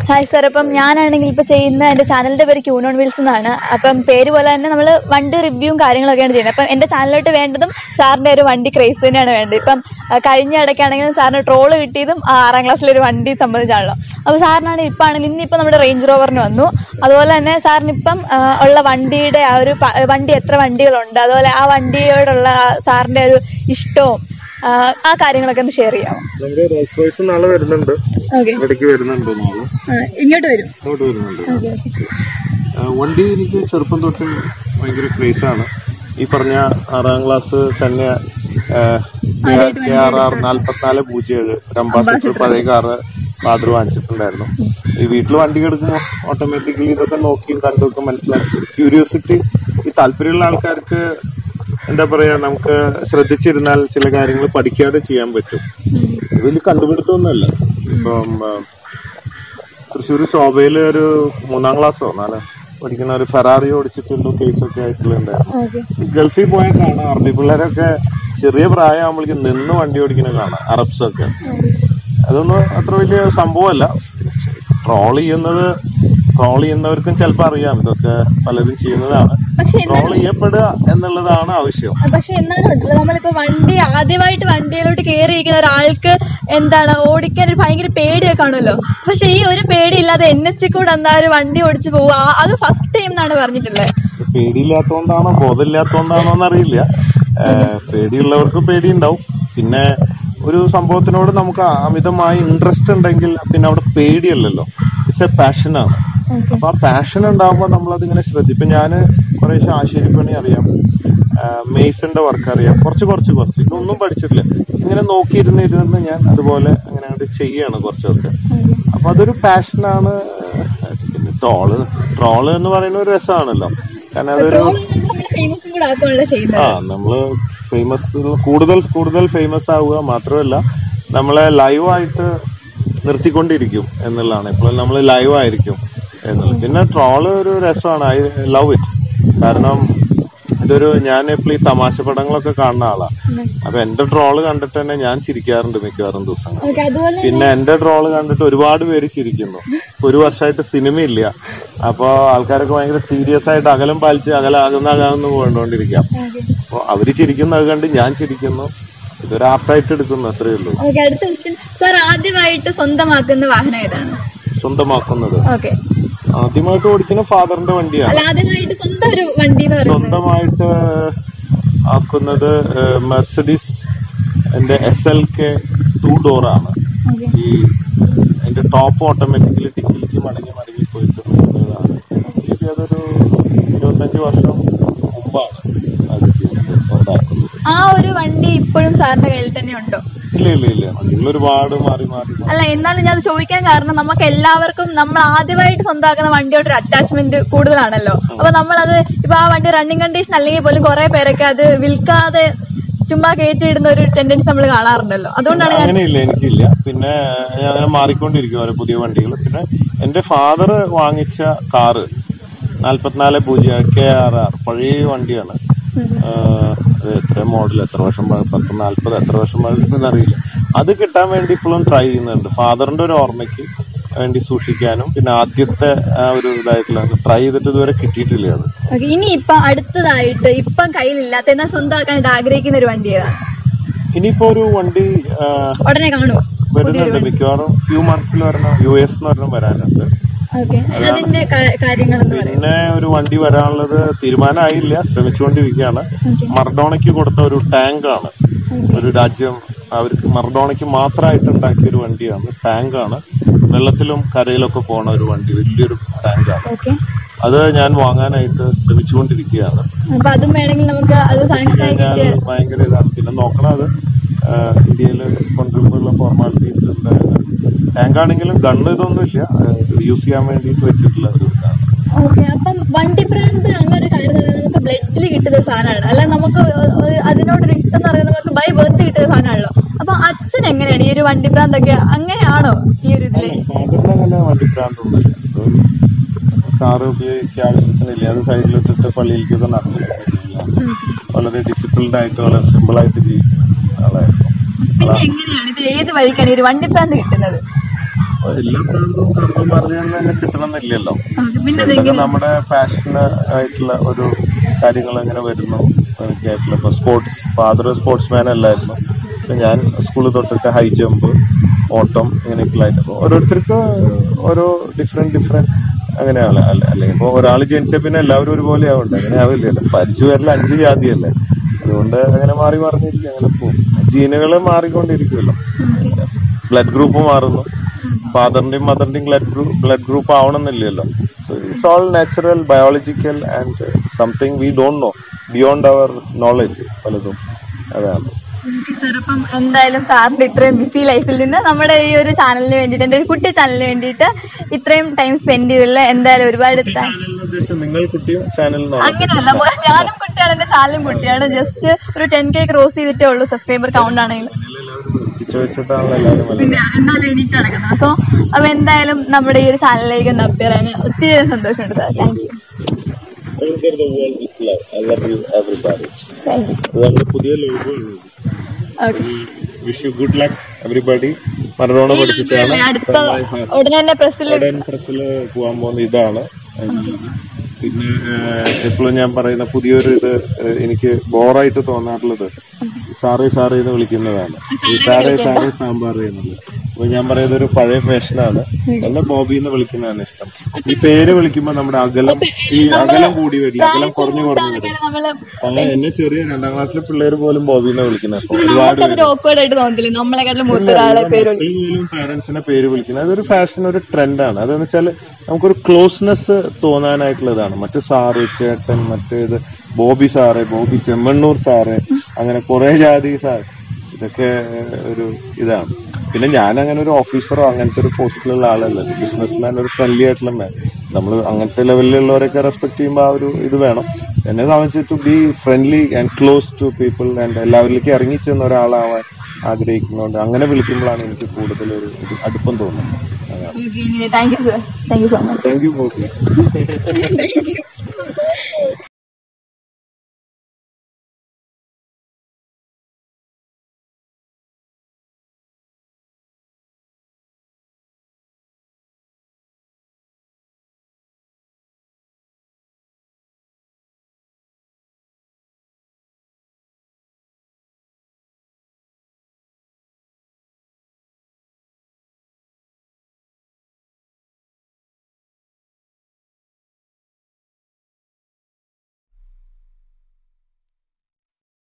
Hi sir അപ്പം ഞാനാണെങ്കിൽ ഇപ്പോൾ ചെയ്യുന്ന എൻ്റെ ചാനലിൻ്റെ പേര് ക്യൂനോൺ വീൽസ് എന്നാണ് അപ്പം പേര് പോലെ തന്നെ നമ്മൾ വണ്ടി റിവ്യൂവും കാര്യങ്ങളൊക്കെയാണ് ചെയ്യുന്നത് അപ്പം എൻ്റെ ചാനലിലോട്ട് വേണ്ടതും സാറിൻ്റെ ഒരു വണ്ടി ക്രേസ് തന്നെയാണ് വേണ്ടത് ഇപ്പം ആ, കഴിഞ്ഞ ഇടയ്ക്കാണെങ്കിലും സാറിന് ട്രോള് കിട്ടിയതും ആ ആറാം ക്ലാസ്സിലൊരു വണ്ടി സംബന്ധിച്ചാണല്ലോ അപ്പോൾ സാറിനാണ് ഇപ്പം ആണെങ്കിൽ ഇന്നിപ്പോൾ നമ്മുടെ റേഞ്ച് റോവറിന് വന്നു അതുപോലെ തന്നെ സാറിന് ഇപ്പം ആ, ഉള്ള വണ്ടിയുടെ ആ ഒരു പ- വണ്ടി എത്ര വണ്ടികളുണ്ട് അതുപോലെ ആ വണ്ടിയോടുള്ള ആ സാറിൻ്റെ ഒരു ഇഷ്ടവും ആ, ആ കാര്യങ്ങളൊക്കെ ഒന്ന് ഷെയർ ചെയ്യാമോ നമ്മുടെ റോൾസ് റോയ്സ് നാളെ വരുന്നുണ്ട് ഓക്കെ ഇടയ്ക്ക് വരുന്നുണ്ട് നാളെ ഇങ്ങോട്ട് വരും അങ്ങോട്ട് വരുന്നുണ്ട് ആ, വണ്ടി എനിക്ക് ചെറുപ്പം തൊട്ട് ഭയങ്കര ക്രേസ് ആണ് ഈ പറഞ്ഞ ആറാം ക്ലാസ് തന്നെ കെ ആർ ആർ നാല്പത്തിനാല് പൂജ്യം ഏഴ് ഒരു അംബാസിഡർ പഴയ കാറ് ഫാദർ വാങ്ങിച്ചിട്ടുണ്ടായിരുന്നു ഈ വീട്ടിൽ വണ്ടി എടുക്കുമ്പോൾ ഓട്ടോമാറ്റിക്കലി ഇതൊക്കെ നോക്കിയും കണ്ടുമൊക്കെ മനസ്സിലാക്കി ക്യൂരിയോസിറ്റി ഈ താല്പര്യമുള്ള ആൾക്കാർക്ക് എന്താ പറയാ നമുക്ക് ശ്രദ്ധിച്ചിരുന്നാൽ ചില കാര്യങ്ങൾ പഠിക്കാതെ ചെയ്യാൻ പറ്റും ഇത് വലിയ കണ്ടുപിടുത്തമൊന്നുമല്ല ഇപ്പം ആ, തൃശ്ശൂർ ശോഭയിൽ ഒരു മൂന്നാം ക്ലാസ്സോ നാല് പഠിക്കുന്ന ഒരു ഫെറാറി ഓടിച്ചിട്ടുണ്ടോ കേസൊക്കെ ആയിട്ടുണ്ടായിരുന്നു ഓക്കെ ഗൾഫിൽ പോയാൽ കാണാം അറബി പിള്ളേരൊക്കെ ചെറിയ പ്രായമാകുമ്പോഴേക്കും നിന്ന് വണ്ടി ഓടിക്കുന്നത് കാണാം അറബ്സൊക്കെ അതൊന്നും അത്ര വലിയ സംഭവമല്ല ട്രോൾ ചെയ്യുന്നത് ട്രോൾ ചെയ്യുന്നവർക്കും ചിലപ്പോൾ അറിയാം ഇതൊക്കെ പലരും ചെയ്യുന്നതാണ് പക്ഷെ ട്രോൾ ചെയ്യപ്പെടുക എന്നുള്ളതാണ് ആവശ്യം പക്ഷെ എന്നാലും ഉണ്ടല്ലോ നമ്മളിപ്പോ വണ്ടി ആദ്യമായിട്ട് വണ്ടിയിലോട്ട് കയറിയിരിക്കുന്ന ഒരാൾക്ക് എന്താണ് ഓടിക്കാൻ ഒരു ഭയങ്കര പേടിയൊക്കെ കാണുമല്ലോ പക്ഷെ ഈ ഒരു പേടി ഇല്ലാതെ എൻ എച്ച് കൂടെ എന്നാ ഒരു വണ്ടി ഓടിച്ചു പോവുക ആ- അത് ഫസ്റ്റ് ടൈം എന്നാണ് പറഞ്ഞിട്ടുള്ളത് പേടിയില്ലാത്തോണ്ടാണോ ബോധമില്ലാത്തോണ്ടാണോ എന്നറിയില്ല ഏഹ് പേടിയുള്ളവർക്ക് പേടിയുണ്ടാവും പിന്നെ ഒരു സംഭവത്തിനോട് നമുക്ക് അമിതമായി ഇൻട്രസ്റ്റ് ഉണ്ടെങ്കിൽ പിന്നെ അവിടെ പേടിയല്ലല്ലോ ഇറ്റ്സ് എ പാഷനാണ് അപ്പൊ ആ പാഷൻ ഉണ്ടാകുമ്പോൾ നമ്മൾ അതിങ്ങനെ ശ്രദ്ധിക്കും ഞാൻ കുറേശ്ശെ ആശാരിപ്പണി അറിയാം മെയ്സന്റെ വർക്ക് അറിയാം കുറച്ച് കുറച്ച് കുറച്ച് ഇതൊന്നും പഠിച്ചിട്ടില്ല ഇങ്ങനെ നോക്കിയിരുന്ന് ഇരുന്ന് ഞാൻ അതുപോലെ അങ്ങനെ അങ്ങോട്ട് ചെയ്യാണ് കുറച്ചൊക്കെ അപ്പൊ അതൊരു പാഷനാണ് പിന്നെ ട്രോള് ട്രോള് എന്ന് പറയുന്ന ഒരു രസമാണല്ലോ കാരണം അതൊരു നമ്മൾ ഫേമസും കൂടെ ആക്കുമല്ലോ ചെയ്യുന്നത് ആ നമ്മള് ഫേമസ് കൂടുതൽ കൂടുതൽ ഫേമസ് ആവുക മാത്രമല്ല നമ്മളെ ലൈവായിട്ട് നിർത്തിക്കൊണ്ടിരിക്കും എന്നുള്ളതാണ് ഇപ്പോൾ നമ്മൾ ലൈവ് ആയിരിക്കും എന്നുള്ളത് പിന്നെ ട്രോള് ഒരു രസമാണ് ഐ ലവ് ഇറ്റ് കാരണം ഇതൊരു ഞാൻ എപ്പോഴും ഈ തമാശ പടങ്ങളൊക്കെ കാണുന്ന ആളാ അപ്പൊ എന്റെ ട്രോള് കണ്ടിട്ട് തന്നെ ഞാൻ ചിരിക്കാറുണ്ട് മിക്കവാറും ദിവസങ്ങൾ ഓക്കെ അതുപോലെ പിന്നെ എന്റെ ട്രോള് കണ്ടിട്ട് ഒരുപാട് പേര് ചിരിക്കുന്നു ഇപ്പൊ ഒരു വർഷമായിട്ട് സിനിമയില്ല അപ്പൊ ആൾക്കാരൊക്കെ ഭയങ്കര സീരിയസ് ആയിട്ട് അകലം പാലിച്ച് അകല അകന്ന് അകന്ന് കൊണ്ടുകൊണ്ടിരിക്കാം അപ്പൊ അവര് ചിരിക്കുന്നത് കണ്ട് ഞാൻ ചിരിക്കുന്നു ഇതൊരു ആർട്ടായിട്ട് എടുക്കുന്നു അത്രേ ഉള്ളൂ ഓക്കെ അടുത്ത ക്വസ്റ്റ്യൻ സാർ ആദ്യമായിട്ട് സ്വന്തമാക്കുന്ന വാഹനം ഏതാണ് സ്വന്തമാക്കുന്നത് ഓക്കെ ആദ്യമായിട്ട് ഓടിക്കുന്ന ഫാദറിന്റെ വണ്ടിയാണ് അല്ല ആദ്യമായിട്ട് സ്വന്തം ഒരു വണ്ടി എന്ന് പറയുന്നത് സ്വന്തമായിട്ട് ആക്കുന്നത് മെർസഡീസ് എന്റെ S L K two door ആണ് ഓക്കെ ഈ അതിന്റെ ടോപ്പ് ഓട്ടോമാറ്റിക്കലി ടിക്കിലേക്ക് മടങ്ങി മടങ്ങി പോയിട്ട് വരുന്നതാണ് എനിക്ക് അതൊരു ഇരുപത്തഞ്ച് വർഷം മുമ്പാണ് അത് ചെയ്യുന്നത് സ്വന്തമാക്കുന്നത് ആ ഒരു വണ്ടി ഇപ്പോഴും സാറിന്റെ കയ്യിൽ തന്നെ ഉണ്ടോ ഇല്ല ഇല്ല ഇല്ല വണ്ടികൾ ഒരുപാട് മാറി മാറി മാറി. അല്ല എന്നാലും ഞാൻ അത് ചോദിക്കാൻ കാരണം നമുക്ക് എല്ലാവർക്കും നമ്മൾ ആദ്യമായിട്ട് സ്വന്തമാക്കുന്ന വണ്ടിയോട് ഒരു അറ്റാച്ച്മെന്റ് കൂടുതലാണല്ലോ അപ്പൊ നമ്മളത് ഇപ്പൊ ആ വണ്ടി റണ്ണിങ് കണ്ടീഷൻ അല്ലെങ്കിൽ പോലും കുറെ പേരൊക്കെ അത് വിൽക്കാതെ ചുമ്മാ കയറ്റിയിടുന്ന ഒരു ടെൻഡൻസി നമ്മൾ കാണാറുണ്ടല്ലോ അതുകൊണ്ടാണ് ഞാൻ അങ്ങനെയില്ല എനിക്കില്ല പിന്നെ ഞാൻ അങ്ങനെ മാറിക്കൊണ്ടിരിക്കും ഓരോ പുതിയ വണ്ടികൾ പിന്നെ എന്റെ ഫാദർ വാങ്ങിച്ച കാറ് നാല്പത്തിനാല് പൂജ്യം കെ ആർ ആർ പഴയ വണ്ടിയാണ് ആഹ് അത് എത്ര മോഡൽ എത്ര വർഷം പഴ- പത്ത് നാല്പത് എത്ര വർഷം പഴക്കമെന്ന് അറിയില്ല അത് കിട്ടാൻ വേണ്ടി ഇപ്പോഴും ട്രൈ ചെയ്യുന്നുണ്ട് ഫാദറിന്റെ ഒരു ഓർമ്മയ്ക്ക് വേണ്ടി സൂക്ഷിക്കാനും പിന്നെ ആദ്യത്തെ ആ ഒരു ഇതായിട്ടുള്ള ട്രൈ ചെയ്തിട്ട് ഇതുവരെ കിട്ടിയിട്ടില്ല അത് ഓക്കെ ഇനി ഇപ്പൊ അടുത്തതായിട്ട് ഇപ്പം കയ്യിലില്ലാത്ത എന്നാൽ സ്വന്തമാക്കാനായിട്ട് ആഗ്രഹിക്കുന്ന ഒരു വണ്ടി ഏതാണ് ഇനിയിപ്പോ ഒരു വണ്ടി ആഹ് ഉടനെ കാണുമോ വരുന്നുണ്ട് മിക്കവാറും ഫ്യൂ മന്ത്സിൽ വരണം യു എസ് എന്ന് പറഞ്ഞ വരാനുണ്ട് ഓക്കെ അതിന്റെ കാര്യങ്ങൾ എന്ന് പറയാം പിന്നെ ഒരു വണ്ടി വരാനുള്ളത് തീരുമാനമായില്ല ശ്രമിച്ചുകൊണ്ടിരിക്കുകയാണ് മർഡോണയ്ക്ക് കൊടുത്ത ഒരു ടാങ്കാണ് ഒരു രാജ്യം അവർക്ക് മർഡോണയ്ക്ക് മാത്രമായിട്ട് ഉണ്ടാക്കിയ ഒരു വണ്ടിയാണ് ടാങ്കാണ് വെള്ളത്തിലും കരയിലൊക്കെ പോണ ഒരു വണ്ടി വലിയൊരു ടാങ്കാണ് ഓക്കെ അത് ഞാൻ വാങ്ങാനായിട്ട് ശ്രമിച്ചുകൊണ്ടിരിക്കുകയാണ് അപ്പൊ അതും വേണമെങ്കിൽ നമുക്ക് അത് സാങ്ഷൻ ആയി ഞാൻ കിട്ടിയ ഭയങ്കര ഇതാണ് പിന്നെ നോക്കണം അത് ഇന്ത്യയിൽ കൊണ്ടുവരുമ്പോഴുള്ള ഫോർമാലിറ്റീസ് ഉണ്ടായിരുന്നു ടാങ്ക് ആണെങ്കിലും ഗണ്ണ് ഇതൊന്നുമില്ല യൂസ് ചെയ്യാൻ വേണ്ടിയിട്ട് വെച്ചിട്ടുള്ള ഒരു ഇതാണ് ഓക്കെ അപ്പം വണ്ടി ഭ്രാന്ത് എന്നൊരു കാര്യം എന്ന് പറയുന്നത് നമുക്ക് ബ്ലഡിൽ കിട്ടുന്ന ഒരു സാധനമാണ് അല്ല നമുക്ക് ഒരു- അതിനോടൊരു ഇഷ്ടം എന്ന് പറയുന്നത് നമുക്ക് ബൈ ബർത്ത് കിട്ടുന്ന സാധനമാണല്ലോ അപ്പൊ അച്ഛൻ എങ്ങനെയാണ് ഈ ഒരു വണ്ടി ഭ്രാന്തൊക്കെ അങ്ങനെയാണോ ഈ ഒരു ഇതില് ഫാദറിന് അങ്ങനെ വണ്ടി ഭ്രാന്തൊന്നുമില്ല കാറ് ഉപയോഗിക്കുക ആവശ്യത്തിനില്ല അത് സൈഡിലിട്ടിട്ട് പള്ളിയിലേക്കൊക്കെ നടത്തില്ല വളരെ ഡിസിപ്ലിൻഡ് ആയിട്ട് വളരെ സിമ്പിൾ ആയിട്ട് ജീവിക്കുന്ന ആളായിരുന്നു പിന്നെ എങ്ങനെയാണ് ഇത് ഏത് വഴിക്കാണ് ഈ ഒരു വണ്ടി ഭ്രാന്ത് കിട്ടുന്നത് അപ്പൊ എല്ലാ പ്രാന്തവും കർമ്മമാർജിയിൽ നിന്ന് തന്നെ കിട്ടണമെന്നില്ലല്ലോ ഓക്കെ പിന്നെ ഇതൊക്കെ നമ്മുടെ പാഷൻ ആയിട്ടുള്ള ഒരു കാര്യങ്ങൾ അങ്ങനെ വരുന്നു എനിക്ക് ആയിട്ടുള്ള ഇപ്പൊ സ്പോർട്സ് ഫാദർ സ്പോർട്സ് മാൻ അല്ലായിരുന്നു അപ്പൊ ഞാൻ സ്കൂളിൽ തൊട്ടിട്ട് ഹൈ ജമ്പ് ഓട്ടം ഇങ്ങനെയൊക്കെ ആയിട്ട് അപ്പൊ ഓരോരുത്തർക്ക് ഓരോ ഡിഫറെന്റ് ഡിഫറെന്റ് അങ്ങനെയാണ് അല്ല അല്ലെങ്കിൽ ഇപ്പൊ ഒരാൾ ജനിച്ച പിന്നെ എല്ലാവരും ഒരുപോലെ ആവണ്ടേ അങ്ങനെ ആവില്ലല്ലോ ഇപ്പൊ അഞ്ചു പേരിൽ അഞ്ച് ജാതിയല്ലേ അതുകൊണ്ട് അങ്ങനെ മാറി മറിഞ്ഞിരിക്കും അങ്ങനെ പോകും ജീനുകൾ മാറിക്കൊണ്ടിരിക്കുമല്ലോ ബ്ലഡ് ഗ്രൂപ്പ് മാറുന്നു ഫാദറിന്റെയും മദറിന്റെയും ബ്ലഡ് ഗ്രൂപ്പ് ബ്ലഡ് ഗ്രൂപ്പ് ആവണമെന്നില്ലല്ലോ so it's all natural biological and something we don't know beyond our knowledge പലതും അതാണ് സാർ അപ്പം എന്തായാലും സാറിന്റെ ഇത്രയും ബിസി ലൈഫിൽ നിന്ന് നമ്മുടെ ഈ ഒരു ചാനലിന് വേണ്ടിയിട്ട് എന്റെ ഒരു കുട്ടി ചാനലിന് വേണ്ടിയിട്ട് ഇത്രയും ടൈം സ്പെൻഡ് ചെയ്തില്ല എന്തായാലും ഒരുപാട് താ- ചാനലിന് ഉദ്ദേശം നിങ്ങൾ കുട്ടിയും ചാനലിനാണ് അങ്ങനെയല്ല മോ- ഞാനും കുട്ടിയാണ് എന്റെ ചാനലും കുട്ടിയാണ് ജസ്റ്റ് ഒരു ടെൻ കെ ക്രോസ് ചെയ്തിട്ടേ ഉള്ളൂ സബ്സ്ക്രൈബർ കൗണ്ട് ആണെങ്കിൽ ചോദിച്ചിട്ടാണല്ലോ എല്ലാവരും വലുത്. പിന്നെ എന്നാലും എണീറ്റ് നടക്കുന്നത് സോ അപ്പൊ എന്തായാലും നമ്മുടെ ഈ ഒരു ചാനലിലേക്ക് ഒന്ന് അപ്പിയർ ചെയ്യാൻ ഒത്തിരി സന്തോഷമുണ്ട് sir thank you Conquer the world with love. I love you everybody. Thank you ഇത് നമ്മുടെ പുതിയ logo okay wish you good luck everybody Maradona പഠിപ്പിച്ചാണ് അടുത്ത ഉടനെ തന്നെ പ്രസ്സിൽ ഉടൻ പ്രസ്സിൽ പോകാൻ പോകുന്ന ഇതാണ് പിന്നെ എപ്പോഴും ഞാൻ പറയുന്ന പുതിയൊരു ഇത് ഏഹ്, എനിക്ക് ബോറായിട്ട് തോന്നാറുള്ളത് സാറേ സാറേ എന്ന് വിളിക്കുന്നതാണ് ഈ സാറേ സാറേ സാമ്പാറേ എന്നുള്ളത് അപ്പൊ ഞാൻ പറയുന്നത് ഒരു പഴയ ഫാഷനാണ് എന്നെ ബോബി എന്ന് വിളിക്കുന്നതാണ് ഇഷ്ടം ഈ പേര് വിളിക്കുമ്പോ നമ്മുടെ അകലം ഈ അകലം കൂടി വരില്ല അകലം കുറഞ്ഞു കുറഞ്ഞു വരും നമ്മള് അങ്ങനെ എന്നെ ചെറിയ രണ്ടാം ക്ലാസ്സിലെ പിള്ളേർ പോലും ബോബി എന്ന് വിളിക്കുന്നത് അപ്പൊ ഒരുപാട് നമുക്കതൊരു awkward ആയിട്ട് തോന്നത്തില്ല നമ്മളെക്കാട്ടിലും മൂത്ത ഒരാളെ പേര് വിളിക്കും. മക്കൾ പോലും പാരന്റ്സിനെ പേര് വിളിക്കുന്നത് അതൊരു ഫാഷൻ ഒരു ട്രെൻഡാണ് അതെന്ന് വെച്ചാൽ നമുക്കൊരു ക്ലോസ്നെസ് തോന്നാനായിട്ടുള്ളതാണ് മറ്റു സാറ് ചേട്ടൻ മറ്റേത് ബോബി സാറ് ബോബി ചെമ്മണ്ണൂർ സാറ് അങ്ങനെ കുറെ ജാതി സാർ ഇതൊക്കെ ഒരു ഇതാണ് പിന്നെ ഞാൻ അങ്ങനെ ഒരു ഓഫീസറോ അങ്ങനത്തെ ഒരു പോസ്റ്റിലുള്ള ആളല്ല ബിസിനസ് മാൻ ഒരു ഫ്രണ്ട്ലി ആയിട്ടുള്ള മാൻ നമ്മൾ അങ്ങനത്തെ ലെവലിലുള്ളവരൊക്കെ റെസ്പെക്ട് ചെയ്യുമ്പോൾ ആ ഒരു ഇത് വേണം എന്നെ സംബന്ധിച്ച് to be friendly and close to people and എല്ലാവരിലേക്ക് ഇറങ്ങി ചെന്ന ഒരാളാവാൻ ആഗ്രഹിക്കുന്നതുകൊണ്ട് അങ്ങനെ വിളിക്കുമ്പോഴാണ് എനിക്ക് കൂടുതൽ ഒരു ഇത് അടുപ്പം തോന്നുന്നത് അതാണ് thank you sir thank you so much thank you Bobby